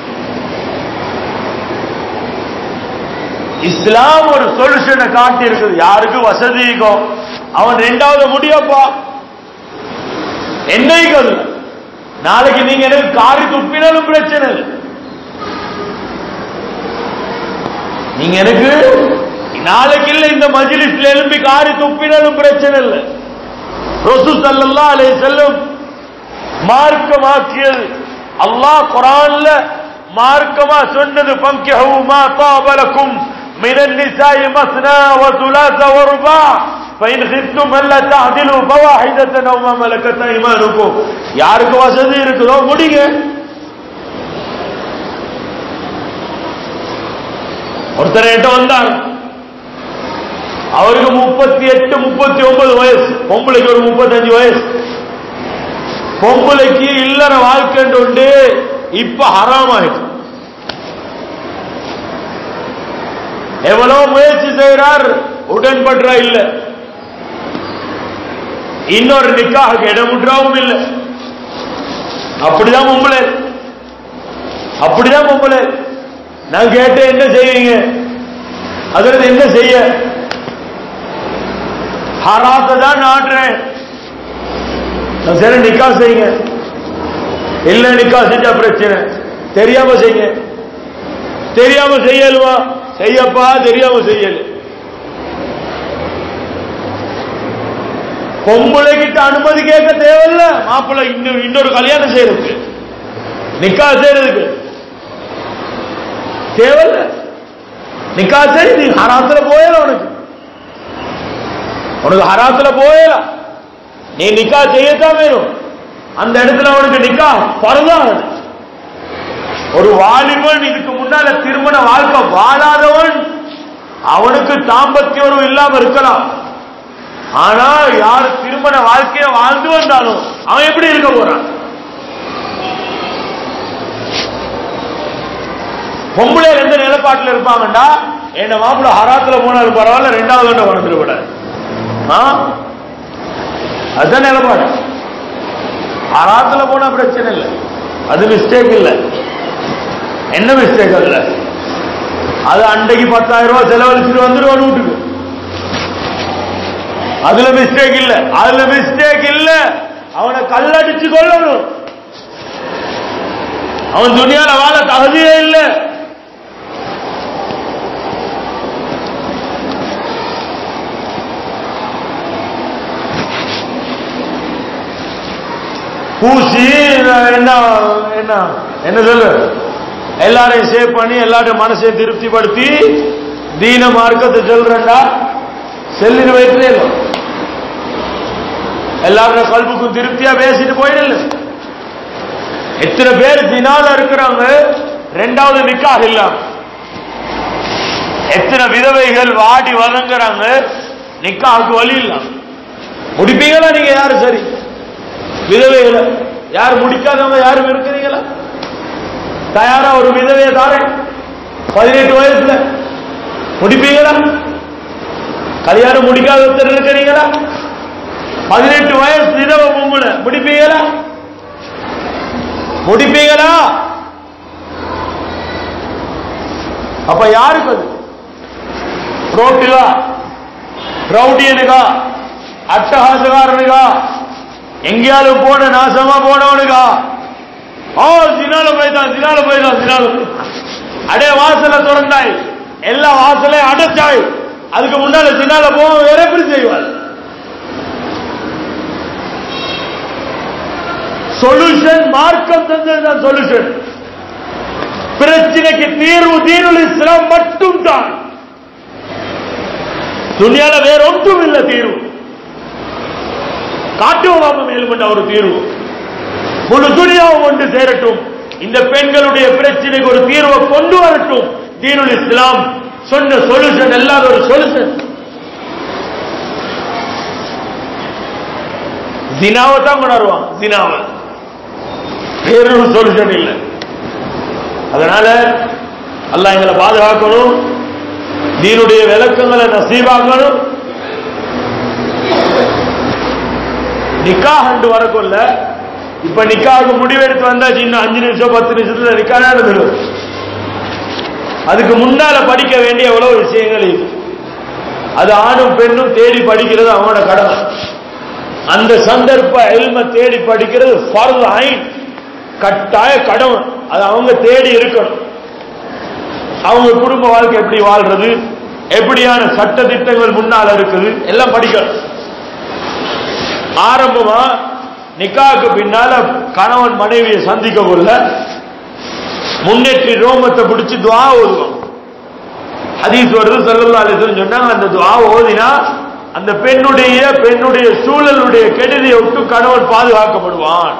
A: இஸ்லாம் ஒரு சொல்யூஷனை காட்டி இருக்குது யாருக்கு வசதி இருக்கோ அவன் ரெண்டாவது முடியப்பா என்னைக்கு அது நாளைக்கு நீங்க எனக்கு காரி துப்பினாலும் பிரச்சனை இல்லை நீங்க எனக்கு நாளைக்கு இல்ல இந்த மஜ்லிஸ்ல எழும்பி காரி துப்பினாலும் பிரச்சனை இல்லை ரசூ ஸல்லல்லாஹு அலைஹி வஸல்லம் மார்க்கமாக்கியது அல்லாஹ் குர்ஆன்ல மார்க்கமா சொன்னது பங்கிஹு மா தாபலக்கும் من النساء مثنى وثلاث ورباع فإن خفتم ألا تعدلوا فواحدة أو ما ملكت أيمانكم யாருக்கு வசதி இருக்குதோ முடிங்க ஒருத்தர் என்கிட்ட வந்தார் அவருக்கு முப்பத்தி எட்டு முப்பத்தி ஒன்பது வயசு பொம்பளைக்கு ஒரு முப்பத்தஞ்சு வயசு பொம்பளைக்கு இல்லற வாழ்க்கை உண்டு இப்ப ஹராம் ஆயிடுச்சு எவ்வளவு முயற்சி செய்யறார் உடன்படுறா இல்ல இன்னொரு நிக்காக இடமுற்றாவும் இல்லை அப்படிதான் பொம்பளை அப்படிதான் பொம்பளை நான் கேட்டேன் என்ன செய்வீங்க அதற்கு என்ன செய்ய ஹராத்தை தான் நாடுறேன் நான் சரி நிக்கா செய்யுங்க இல்ல நிக்கா செஞ்சா பிரச்சனை தெரியாம செய்யுங்க தெரியாம செய்யலுமா செய்யப்பா தெரியாம செய்யல பொம்பளை கிட்ட அனுமதி கேட்க தேவையில்ல மாப்பிள்ளை இன்னொரு இன்னொரு கல்யாணம் செய்யறதுக்கு நிக்கா செய்யறதுக்கு தேவையில்ல நிக்கா சரி நீ ஹராத்துல போயல உனக்கு உனக்கு ஹராத்துல போயலாம் நீ நிக்கா செய்யத்தான் வேணும் அந்த இடத்துல அவனுக்கு நிக்கா பரதான் ஒரு வாலிபன் இதுக்கு முன்னால திருமண வாழ்க்கை வாழாதவன் அவனுக்கு தாம்பத்திய உறவு இல்லாம இருக்கலாம் ஆனா யார் திருமண வாழ்க்கைய வாழ்ந்து வந்தாலும் அவன் எப்படி இருக்க போறான் பொம்பளை எந்த நிலப்பாட்டில் இருப்பாங்கடா என்ன மாப்பிள்ள ஹராத்துல போனாலும் பரவாயில்ல ரெண்டாவது கண்ட வாழ்ந்துட கூடாது அதுதான் நிலப்பாடு ஹராத்துல போனா பிரச்சனை இல்லை அது மிஸ்டேக் இல்லை என்ன மிஸ்டேக் அதுல அது அன்றைக்கு பத்தாயிரம் ரூபாய் செலவழிச்சுட்டு வந்துடுவான் வீட்டுக்கு அதுல மிஸ்டேக் இல்ல அதுல மிஸ்டேக் இல்ல அவனை கல்லடிச்சு கொள்ளணும் அவன் துணியால வாழ தகுதியே இல்ல பூசி என்ன என்ன என்ன சொல்லு எல்லாரையும் சேவ் பண்ணி எல்லாரும் மனசையும் திருப்திப்படுத்தி தீன மார்க்கத்தை சொல்றேன்டா செல்லின் வயிற்றுல இல்லை எல்லாரோட கல்புக்கும் திருப்தியா பேசிட்டு போயிடல எத்தனை பேர் தினால இருக்கிறாங்க ரெண்டாவது நிக்காக இல்லாம எத்தனை விதவைகள் வாடி வதங்குறாங்க நிக்காவுக்கு வழி இல்லாம முடிப்பீங்களா நீங்க யாரு சரி விதவைகளை யார் முடிக்காதவங்க யாரும் இருக்கிறீங்களா தயாரா ஒரு விதவையை தாரேன் பதினெட்டு வயசுல முடிப்பீங்களா கல்யாணம் முடிக்காத ஒருத்தர் இருக்கிறீங்களா பதினெட்டு வயசு விதவ பொம்பளை முடிப்பீங்களா முடிப்பீங்களா அப்ப யாருக்கு அது ரோட்டுகா ரவுடியனுக்கா அட்டகாசகாரனுக்கா எங்கேயாவது போன நாசமா போனவனுக்கா ஓ சினால போய்தான் சினால போய்தான் சினால அடே வாசல திறந்தாய் எல்லா வாசலையும் அடைச்சாய் அதுக்கு முன்னால சினால போக வேற எப்படி செய்வாள் சொல்யூஷன் மார்க்கம் தந்ததுதான் சொல்யூஷன் பிரச்சனைக்கு தீர்வு தீனுல் இஸ்லாம் மட்டும் தான் துணியால வேற ஒன்றும் இல்லை தீர்வு காட்டுவோம் மேல்கொண்ட ஒரு தீர்வு முழு துணியாவும் ஒன்று சேரட்டும் இந்த பெண்களுடைய பிரச்சனைக்கு ஒரு தீர்வை கொண்டு வரட்டும் தீனுல் இஸ்லாம் சொன்ன சொல்யூஷன் எல்லாரும் ஒரு சொல்யூஷன் ஜினாவை தான் கொண்டாடுவான் ஜினாவை வேறொரு சொல்யூஷன் இல்லை அதனால அல்லாஹ் எங்களை பாதுகாக்கணும் தீனுடைய விளக்கங்களை நசீவாக்கணும் நிக்காஹ் வரக்குள்ள இப்ப நிக்காவுக்கு முடிவெடுத்து வந்தாச்சு இன்னும் அஞ்சு நிமிஷம் பத்து நிமிஷத்துல நிக்கா நடந்துடும் அதுக்கு முன்னால படிக்க வேண்டிய எவ்வளவு விஷயங்கள் இது அது ஆணும் பெண்ணும் தேடி படிக்கிறது அவனோட கடமை அந்த சந்தர்ப்ப எல்ம தேடி படிக்கிறது ஃபர்ல் ஐன் கட்டாய கடமை அது அவங்க தேடி இருக்கணும் அவங்க குடும்ப வாழ்க்கை எப்படி வாழ்றது எப்படியான சட்ட திட்டங்கள் முன்னால இருக்குது எல்லாம் படிக்கணும் ஆரம்பமா நிக்காக்கு பின்னால கணவன் மனைவியை சந்திக்க கொள்ள முன்னேற்றி ரோமத்தை பிடிச்சு துவா ஓதுவாங்க ஹதீஸ் வருது சல்லல்லா அலிஸ்வரம் சொன்னாங்க அந்த துவா ஓதினா அந்த பெண்ணுடைய பெண்ணுடைய சூழலுடைய கெடுதியை விட்டு கணவன் பாதுகாக்கப்படுவான்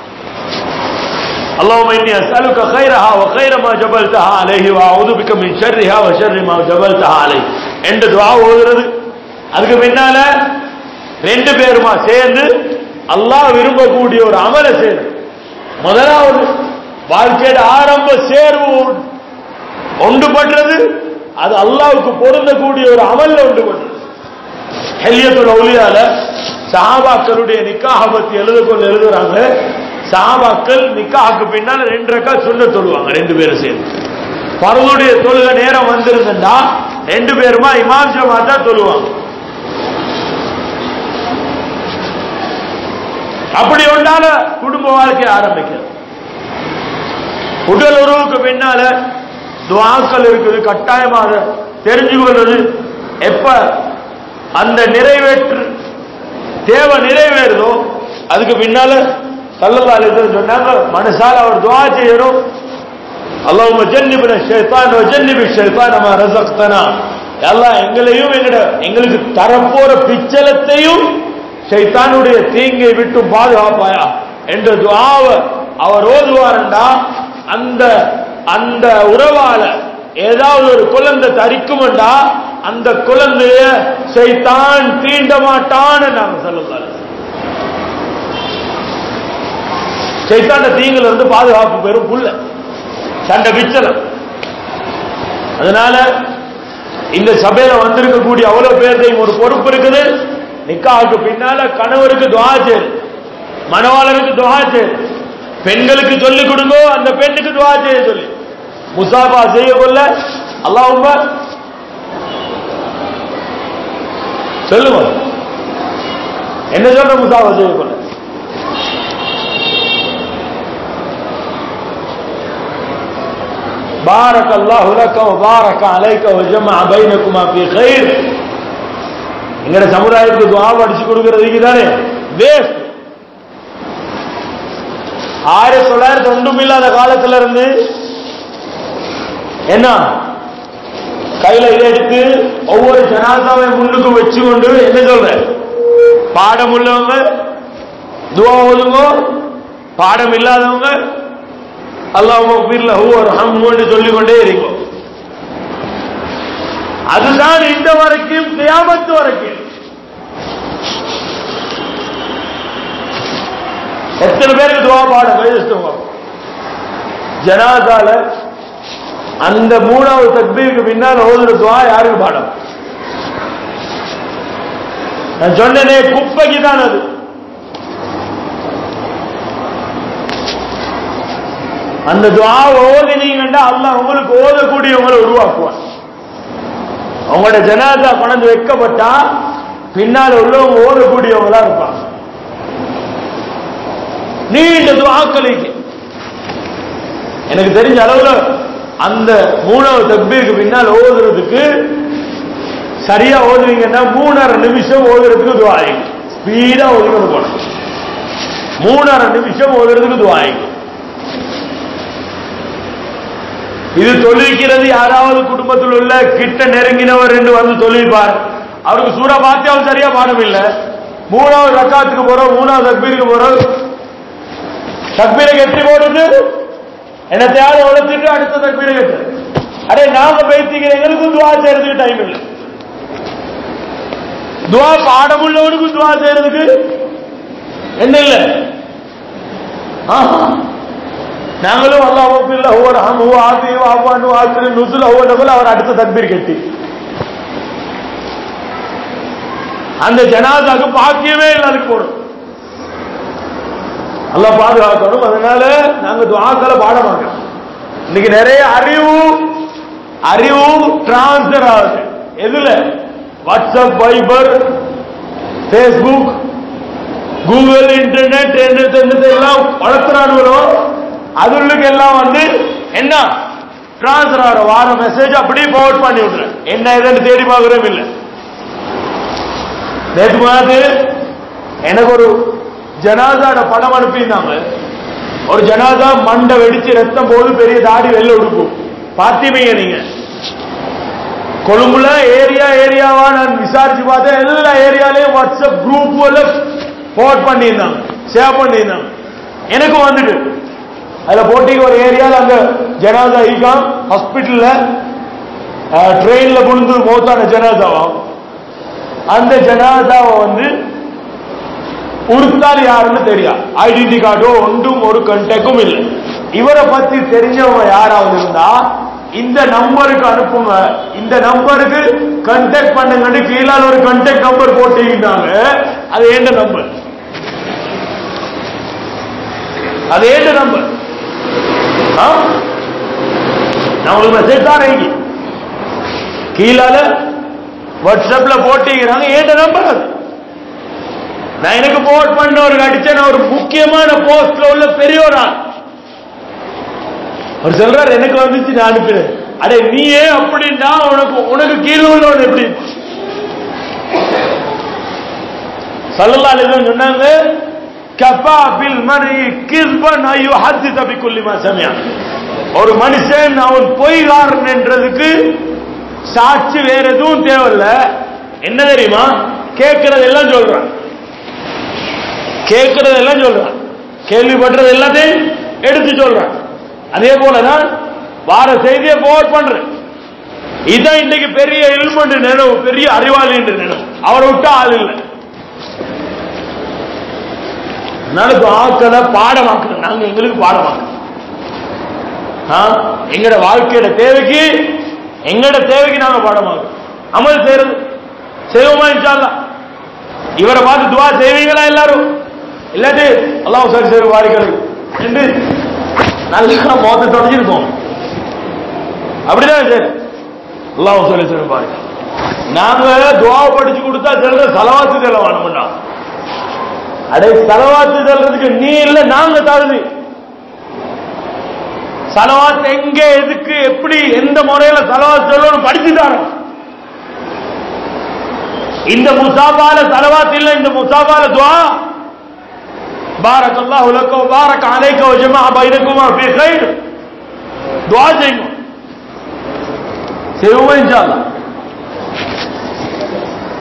A: اللهم اني اسالك خيرها وخير ما جبلتها عليه واعوذ بك من شرها وشر ما جبلتها عليه என்ற துவா ஓதுறது அதுக்கு பின்னால ரெண்டு பேருமா சேர்ந்து அல்லாஹ் விரும்பக்கூடிய ஒரு அமலை செய்யணும் முதலாவது வாழ்க்கையோட ஆரம்ப சேர்வு ஒன்றுபடுறது அது அல்லாவுக்கு பொருந்தக்கூடிய ஒரு அமல்ல ஒன்றுபடுறது ஹெல்யத்துல் ஒளியால சஹாபாக்களுடைய நிக்காக பத்தி எழுத கொண்டு எழுதுறாங்க சஹாபாக்கள் நிக்காஹுக்கு பின்னால் ரெண்டு ரக்கா சுண்ண தொழுவாங்க ரெண்டு பேரும் சேர்ந்து பரவலுடைய தொழுக நேரம் வந்திருந்தா ரெண்டு பேருமா இமாம் ஜமாத்தா தொழுவாங்க அப்படி ஒன்றால குடும்ப வாழ்க்கை ஆரம்பிக்கிறது உடல் உறவுக்கு பின்னால துவாக்கள் இருக்குது கட்டாயமாக தெரிஞ்சு கொள்வது எப்ப அந்த நிறைவேற்று தேவை நிறைவேறுதோ அதுக்கு பின்னால சல்லல்லா அலிஸ்வரம் சொன்னாங்க மனசால அவர் துவா செய்யணும் அல்லாஹ் ஜன்னிபின ஷைத்தான் ஜன்னிபி ஷைத்தான் நம்ம ரசக்தனா எல்லாம் எங்களையும் எங்கட எங்களுக்கு தரப்போற பிச்சலத்தையும் ஷைத்தானுடைய தீங்கை விட்டு பாதுகாப்பாயா என்ற துவாவை அவர் ஓதுவாரண்டா அந்த அந்த உறவால ஏதாவது ஒரு குழந்தை தரிக்கும்டா அந்த குழந்தைய சைத்தான் தீண்ட மாட்டான்னு நாங்க சொல்லலாம் சைத்தாண்ட தீங்குல இருந்து பாதுகாப்பு பெறும் புள்ள சண்டை பிச்சலம் அதனால இந்த சபையில வந்திருக்கக்கூடிய அவ்வளவு பேர்த்தையும் ஒரு பொறுப்பு இருக்குது நிக்காவுக்கு பின்னால கணவருக்கு துவா சேரு மணவாளருக்கு துவா சேரு பெண்களுக்கு சொல்லிக் கொடுங்கோ அந்த பெண்ணுக்கு துவா செய்ய சொல்லி முசாபா செய்ய கொள்ள அல்லாஹ் சொல்லுங்க என்ன சொல்ற முசாபா செய்ய கொள்ள بارك الله لك وبارك عليك وجمع بينكما في خير எங்கட சமுதாயத்துக்கு துவா அடிச்சு கொடுக்கறதுக்கு தானே வேஸ்ட் ஆயிரத்தி தொள்ளாயிரத்தி ஒன்றும் இல்லாத காலத்துல இருந்து என்ன கையில இதை எடுத்து ஒவ்வொரு ஜனாதாவை முன்னுக்கு வச்சு கொண்டு என்ன சொல்ற பாடம் உள்ளவங்க துவா ஓதுங்க பாடம் இல்லாதவங்க அல்லாஹ் ஒரு ஹம்முன்னு சொல்லிக் கொண்டே இருக்கும் அதுதான் இந்த வரைக்கும் தியாமத்து வரைக்கும் எத்தனை பேருக்கு துவா பாடம் கையெழுத்துங்க ஜனாதால அந்த மூணாவது தக்பீருக்கு பின்னால் ஓதுற துவா யாருக்கு பாடம் நான் சொன்னேனே குப்பைக்கு தான் அது அந்த துவா ஓதினீங்கன்னா அல்லாஹ் உங்களுக்கு ஓதக்கூடியவங்களை உருவாக்குவான் உங்களோட ஜனாதா கொண்டு வைக்கப்பட்டா பின்னால் உள்ளவங்க ஓதக்கூடியவங்களா இருப்பாங்க நீண்ட துவாக்களுக்கு எனக்கு தெரிஞ்ச அளவுல அந்த மூணாவது தக்பீருக்கு பின்னால் ஓதுறதுக்கு சரியா ஓதுவீங்கன்னா மூணரை நிமிஷம் ஓதுறதுக்கு துவாயிங்க ஸ்பீடா ஓதுறது போனோம் மூணரை நிமிஷம் ஓதுறதுக்கு துவாயிங்க இது தொழில்கிறது யாராவது குடும்பத்தில் உள்ள கிட்ட நெருங்கினவர் என்று வந்து தொழில்பார் அவருக்கு சூடா பாத்தியாவும் சரியா பாடம் இல்ல மூணாவது ரக்காத்துக்கு போறோம் மூணாவது தக்பீருக்கு போறோம் தக்பீரை கட்டி போடுது என்னத்தையாவது உழைச்சிட்டு அடுத்த தக்பீரை கட்டு அடே நாம பேசிக்கிற எங்களுக்கும் துவா செய்யறதுக்கு டைம் இல்லை துவா பாடம் உள்ளவனுக்கும் துவா செய்யறதுக்கு என்ன இல்லை ஆஹா நாங்களும் அல்லாஹ் ஒவ்வொரு ஹமு ஆபி ஆபானு ஆசிரி நுசுல் ஒவ்வொரு அவர் அடுத்த தக்பீர் கட்டி அந்த ஜனாதாக்கு பாக்கியமே இல்லை அதுக்கு போடும் அல்ல பாதுகாக்கணும் அதனால நாங்க துவாக்களை பாட மாட்டோம் இன்னைக்கு நிறைய அறிவு அறிவு டிரான்ஸ்பர் ஆகுது எதுல WhatsApp Viber Facebook Google internet என்னத்தை எல்லாம் வளர்த்துறானுங்களோ அதுள்ளுக்கு எல்லாம் வந்து என்ன டிரான்ஸ்ஃபர் ஆகிற வார மெசேஜ் அப்படியே ஃபார்வர்ட் பண்ணி விடுறேன் என்ன ஏதுன்னு தேடி பார்க்கறதும் இல்லை நேற்று மாதிரி எனக்கு ஒரு ஜனாதாட படம் அனுப்பியிருந்தாங்க ஒரு ஜனாதா மண்டை வெடிச்சு ரத்தம் போது பெரிய தாடி வெளில உடுக்கும் பாத்திமைய நீங்க கொழும்புல ஏரியா ஏரியாவா நான் விசாரிச்சு பார்த்தேன் எல்லா ஏரியாலையும் வாட்ஸ்அப் குரூப் போர்ட் பண்ணியிருந்தாங்க ஷேர் பண்ணியிருந்தாங்க எனக்கும் வந்துட்டு அதுல போட்டிக்கு ஒரு ஏரியால அந்த ஜனாதா ஈகாம் ஹாஸ்பிட்டல்ல ட்ரெயின்ல புழுந்து மௌத்தான ஜனாதாவாம் அந்த ஜனாதாவை வந்து உறுத்தால் யாருன்னு தெரியா ஐடென்டி கார்டோ ஒன்றும் ஒரு கண்டெக்டும் இல்லை இவரை பத்தி தெரிஞ்சவங்க யாராவது இருந்தா இந்த நம்பருக்கு அனுப்புங்க இந்த நம்பருக்கு கண்டெக்ட் பண்ணுங்கன்னு கீழால ஒரு கண்டெக்ட் நம்பர் போட்டிருந்தாங்க அது என்ன நம்பர் அது என்ன நம்பர் நான் உங்களுக்கு மெசேஜ் தான் அனுப்பி கீழால வாட்ஸ்அப்ல போட்டிக்கிறாங்க ஏண்ட நம்பர் அது நான் எனக்கு போட் பண்ணவருக்கு அடிச்சேன் நான் ஒரு முக்கியமான போஸ்ட்ல உள்ள பெரிய ஒரு ஆள் அவர் சொல்றாரு எனக்கு வந்துச்சு நான் அனுப்பினேன் அடே நீயே அப்படின்னா உனக்கு உனக்கு கீழே உள்ளவன் எப்படி சல்லல்லா அலிஸ்லாம் சொன்னாங்க கபா பில் மரி கிஸ்பன் ஐயோ ஹத்து தபி குல்லிமா சமயா ஒரு மனுஷன் அவன் பொய்காரன் என்றதுக்கு சாட்சி வேற எதுவும் தேவையில்ல என்ன தெரியுமா கேட்கறது எல்லாம் சொல்றான் கேட்கறது எல்லாம் சொல்றான் கேள்விப்பட்டது எல்லாத்தையும் எடுத்து சொல்றான் அதே போலதான் வார செய்தியை போட் பண்றேன் இதான் இன்னைக்கு பெரிய இல்மண்டு நினைவு பெரிய அறிவாளி என்று நினைவு அவரை விட்டா ஆள் இல்லை அதனால ஆக்களை பாடமாக்கணும் நாங்க எங்களுக்கு பாடமாக்கணும் எங்கட வாழ்க்கையோட தேவைக்கு எங்கட தேவைக்கு நாங்க பாடமாக்கணும் அமல் செய்யறது செய்வோமா இன்ஷால்லா இவரை பார்த்து துவா செய்வீங்களா எல்லாரும் இல்லாட்டி அல்லாஹ் சரி சரி வாரிக்கிறது என்று நல்லா மோத்த தொடச்சிருப்போம் அப்படிதான் சரி அல்லாஹ் சொல்லி சரி பாருங்க நாங்க துவா படிச்சு கொடுத்தா செல்ற செலவாத்து செல்ல வேணும்னா அடே செலவாத்து செல்றதுக்கு நீ இல்ல நாங்க தகுதி செலவாத்து எங்க எதுக்கு எப்படி எந்த முறையில செலவாத்து சொல்லணும் படிச்சு தரோம் இந்த முசாபால செலவாத்து இல்ல இந்த முசாபால துவா பாரக் அல்லாஹ் லக்க பாரக் அலைக்க வஜமா பைனக்குமா ஃபீ கைர் துஆ செய்யுங்க செய்வோம் இன்ஷாஅல்லாஹ்